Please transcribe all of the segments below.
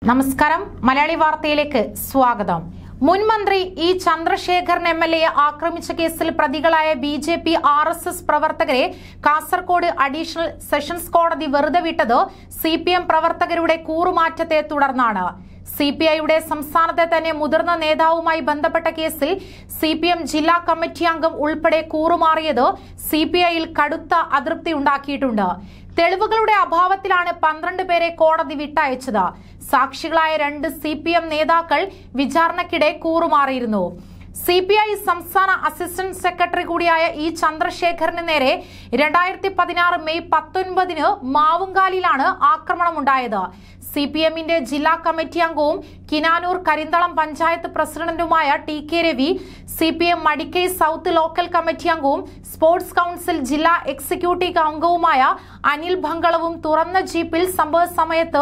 നമസ്കാരം മലയാളി വാർത്തയിലേക്ക് സ്വാഗതം മുൻ മന്ത്രി ഇ ചന്ദ്രശേഖരൻ എം എൽ എയെ ആക്രമിച്ച കേസിൽ പ്രതികളായ B J P R S S പ്രവർത്തകരെ കാസർകോട് അഡീഷണൽ സെഷൻസ് കോടതി വെറുതെ വിട്ടത് സി പി എം പ്രവർത്തകരുടെ കൂറുമാറ്റത്തെ തുടർന്നാണ് സി പി ഐയുടെ സംസ്ഥാനത്തെ തന്നെ മുതിർന്ന നേതാവുമായി ബന്ധപ്പെട്ട കേസിൽ സി പി എം ജില്ലാ കമ്മിറ്റി അംഗം ഉൾപ്പെടെ കൂറുമാറിയത് സി പി ഐയിൽ കടുത്ത അതൃപ്തി ഉണ്ടാക്കിയിട്ടുണ്ട് തെളിവുകളുടെ അഭാവത്തിലാണ് പന്ത്രണ്ട് പേരെ കോടതി വിട്ടയച്ചത് സാക്ഷികളായ രണ്ട് സി പി എം നേതാക്കൾ വിചാരണയ്ക്കിടെ കൂറുമാറിയിരുന്നു സി പി ഐ സംസ്ഥാന അസിസ്റ്റന്റ് സെക്രട്ടറി കൂടിയായ ഇ ചന്ദ്രശേഖരന് നേരെ രണ്ടായിരത്തി പതിനാറ് മെയ് പത്തൊൻപതിന് മാവുങ്കാലിലാണ് ആക്രമണമുണ്ടായത് സി പി എമ്മിന്റെ ജില്ലാ കമ്മിറ്റി അംഗവും കിനാനൂർ കരിന്തളം പഞ്ചായത്ത് പ്രസിഡന്റുമായ T K Ravi C P M Madikkai south local committee അംഗവും സ്പോർട്സ് കൌൺസിൽ ജില്ലാ എക്സിക്യൂട്ടീവ് അംഗവുമായ അനിൽ ഭങ്കളവും തുറന്ന ജീപ്പിൽ സംഭവ സമയത്ത്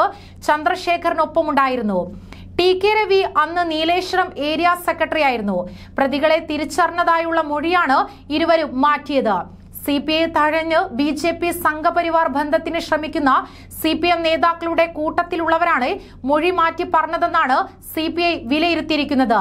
ചന്ദ്രശേഖരനൊപ്പമുണ്ടായിരുന്നു ടി കെ രവി അന്ന് നീലേശ്വരം ഏരിയ സെക്രട്ടറി ആയിരുന്നു പ്രതികളെ തിരിച്ചറിഞ്ഞതായുള്ള മൊഴിയാണ് ഇരുവരും മാറ്റിയത് സി പി ഐ തഴഞ്ഞ് ബി ജെ പി സംഘപരിവാർ ബന്ധത്തിന് ശ്രമിക്കുന്ന സി പി എം നേതാക്കളുടെ കൂട്ടത്തിലുള്ളവരാണ് മൊഴി മാറ്റി പറഞ്ഞതെന്നാണ് സി പി ഐ വിലയിരുത്തിയിരിക്കുന്നത്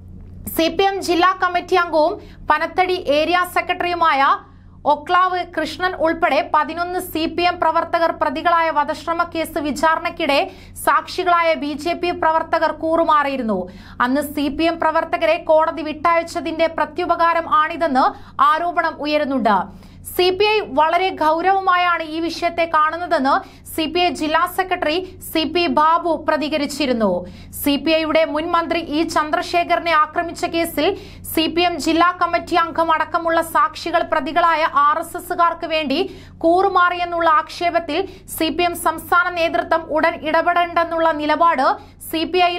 സി പി എം ജില്ലാ കമ്മിറ്റി അംഗവും പനത്തടി ഏരിയ സെക്രട്ടറിയുമായ ഒക്ലാവ് കൃഷ്ണൻ ഉൾപ്പെടെ പതിനൊന്ന് സി പി എം പ്രവർത്തകർ പ്രതികളായ വധശ്രമ കേസ് വിചാരണയ്ക്കിടെ സാക്ഷികളായ ബി ജെ പി പ്രവർത്തകർ കൂറുമാറിയിരുന്നു അന്ന് സി പി എം പ്രവർത്തകരെ കോടതി വിട്ടയച്ചതിന്റെ പ്രത്യുപകാരം ആണിതെന്ന് ആരോപണം ഉയരുന്നുണ്ട് സി പി ഐ വളരെ ഗൗരവമായാണ് ഈ വിഷയത്തെ കാണുന്നതെന്ന് സി പി ഐ ജില്ലാ സെക്രട്ടറി സി പി ബാബു പ്രതികരിച്ചിരുന്നു സി പി ഐയുടെ മുൻ മന്ത്രി ഇ ചന്ദ്രശേഖരനെ ആക്രമിച്ച കേസിൽ സി പി എം ജില്ലാ കമ്മിറ്റി അംഗം അടക്കമുള്ള സാക്ഷികൾ പ്രതികളായ ആർ എസ് എസുകാർക്ക് വേണ്ടി കൂറുമാറിയെന്നുള്ള ആക്ഷേപത്തിൽ സി പി എം സംസ്ഥാന നേതൃത്വം ഉടൻ ഇടപെടേണ്ടെന്നുള്ള നിലപാട് സി പി ഐയിൽ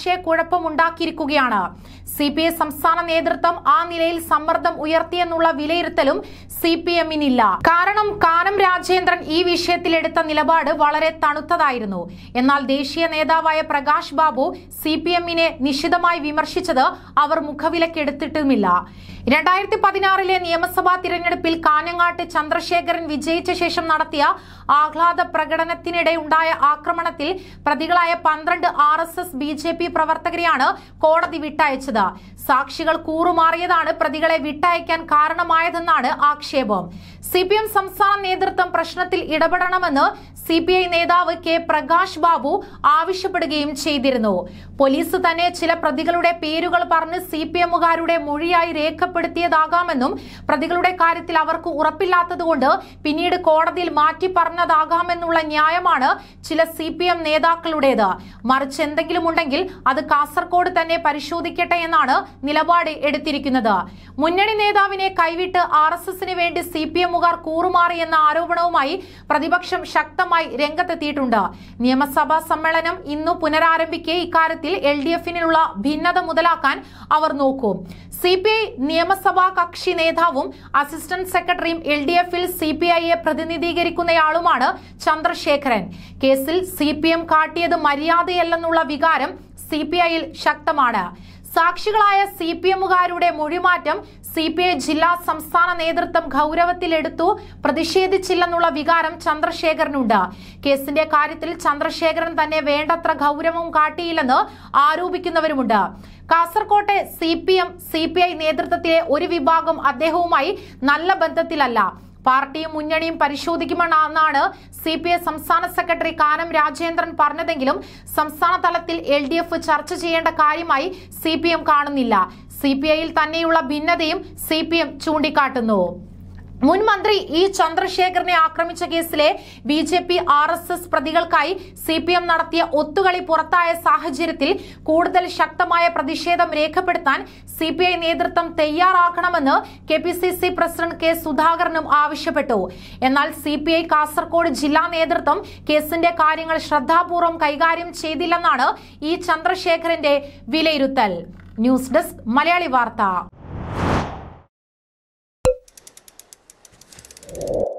ആശയക്കുഴപ്പമുണ്ടാക്കിയിരിക്കുകയാണ് സി പി ഐ സംസ്ഥാന നേതൃത്വം ആ നിലയിൽ സമ്മർദ്ദം ഉയർത്തിയെന്നുള്ള വിലയിരുത്തലും സി പി എമ്മിനില്ല കാരണം കാനം രാജേന്ദ്രൻ ഈ വിഷയത്തിൽ എടുത്ത നിലപാട് വളരെ തണുത്തതായിരുന്നു എന്നാൽ ദേശീയ നേതാവായ പ്രകാശ് ബാബു സി പി എമ്മിനെ നിശിതമായി വിമർശിച്ചത് അവർ മുഖവിലക്കെടുത്തിട്ടുമില്ല രണ്ടായിരത്തി പതിനാറിലെ നിയമസഭാ തിരഞ്ഞെടുപ്പിൽ കാഞ്ഞങ്ങാട്ട് ചന്ദ്രശേഖരൻ വിജയിച്ച ശേഷം നടത്തിയ ആഹ്ലാദ പ്രകടനത്തിനിടെ ഉണ്ടായ ആക്രമണത്തിൽ പ്രതികളായ പന്ത്രണ്ട് R S S B J P പ്രവർത്തകരെയാണ് കോടതി വിട്ടയച്ചത് സാക്ഷികൾ കൂറുമാറിയതാണ് പ്രതികളെ വിട്ടയക്കാൻ കാരണമായതെന്നാണ് ആക്ഷേപം സി പി എം സംസ്ഥാന നേതൃത്വം പ്രശ്നത്തിൽ ഇടപെടണമെന്ന് സി പി ഐ നേതാവ് കെ പ്രകാശ് ബാബു ആവശ്യപ്പെടുകയും ചെയ്തിരുന്നു പോലീസ് തന്നെ ചില പ്രതികളുടെ പേരുകൾ പറഞ്ഞ് സി പി എമ്മുകാരുടെ മൊഴിയായി രേഖപ്പെടുത്തിയതാകാമെന്നും പ്രതികളുടെ കാര്യത്തിൽ അവർക്ക് ഉറപ്പില്ലാത്തതുകൊണ്ട് പിന്നീട് കോടതിയിൽ മാറ്റി പറഞ്ഞതാകാമെന്നുള്ള ന്യായമാണ് ചില സി പി എം നേതാക്കളുടേത് മറിച്ച് എന്തെങ്കിലും ഉണ്ടെങ്കിൽ അത് കാസർകോട് തന്നെ പരിശോധിക്കട്ടെ എന്നാണ് നിലപാട് എടുത്തിരിക്കുന്നത് മുന്നണി നേതാവിനെ കൈവിട്ട് ആർ എസ് എസിന് വേണ്ടി സി പി എമ്മുകാർ കൂറുമാറി എന്ന ആരോപണവുമായി പ്രതിപക്ഷം ശക്തമായി രംഗത്തെത്തിയിട്ടുണ്ട് നിയമസഭാ സമ്മേളനം ഇന്നു പുനരാരംഭിക്കെ ഇക്കാര്യത്തിൽ എൽ ഡി എഫിനുള്ള ഭിന്നത മുതലാക്കാൻ അവർ നോക്കും സി പി ഐ നിയമസഭാ കക്ഷി നേതാവും അസിസ്റ്റന്റ് സെക്രട്ടറിയും എൽ ഡി എഫിൽ സി പി ഐയെ പ്രതിനിധീകരിക്കുന്നയാളുമാണ് ചന്ദ്രശേഖരൻ കേസിൽ സി പി എം കാട്ടിയത് മര്യാദയല്ലെന്നുള്ള വികാരം സി പി ഐയിൽ ശക്തമാണ് സാക്ഷികളായ സി പി എമ്മുകാരുടെ മൊഴിമാറ്റം സി പി ഐ ജില്ലാ സംസ്ഥാന നേതൃത്വം ഗൗരവത്തിലെടുത്തു പ്രതിഷേധിച്ചില്ലെന്നുള്ള വികാരം ചന്ദ്രശേഖരനുണ്ട് കേസിന്റെ കാര്യത്തിൽ ചന്ദ്രശേഖരൻ തന്നെ വേണ്ടത്ര ഗൗരവം കാട്ടിയില്ലെന്ന് ആരോപിക്കുന്നവരുമുണ്ട് കാസർകോട്ടെ C P M C P I നേതൃത്വത്തിലെ ഒരു വിഭാഗം അദ്ദേഹവുമായി നല്ല ബന്ധത്തിലല്ല പാർട്ടിയും മുന്നണിയും പരിശോധിക്കുമെന്നാണ് സി പി ഐ സംസ്ഥാന സെക്രട്ടറി കാനം രാജേന്ദ്രൻ പറഞ്ഞതെങ്കിലും സംസ്ഥാന തലത്തിൽ എൽ ഡി എഫ് ചർച്ച ചെയ്യേണ്ട കാര്യമായി സി പി എം കാണുന്നില്ല സി പി ഐയിൽ തന്നെയുള്ള ഭിന്നതയും സി പി എം ചൂണ്ടിക്കാട്ടുന്നു മുൻ മന്ത്രി ഇ ചന്ദ്രശേഖരനെ ആക്രമിച്ച കേസിലെ B J P R S S പ്രതികൾക്കായി സി പി എം നടത്തിയ ഒത്തുകളി പുറത്തായ സാഹചര്യത്തിൽ കൂടുതൽ ശക്തമായ പ്രതിഷേധം രേഖപ്പെടുത്താൻ സി പി ഐ നേതൃത്വം തയ്യാറാക്കണമെന്ന് K P C C president K സുധാകരനും ആവശ്യപ്പെട്ടു എന്നാൽ സി പി ഐ കാസർകോട് ജില്ലാ നേതൃത്വം കേസിന്റെ കാര്യങ്ങൾ ശ്രദ്ധാപൂർവം കൈകാര്യം ചെയ്തില്ലെന്നാണ് ഇ ചന്ദ്രശേഖരന്റെ വിലയിരുത്തൽ ന്യൂസ് ഡെസ്ക് മലയാളി വാർത്ത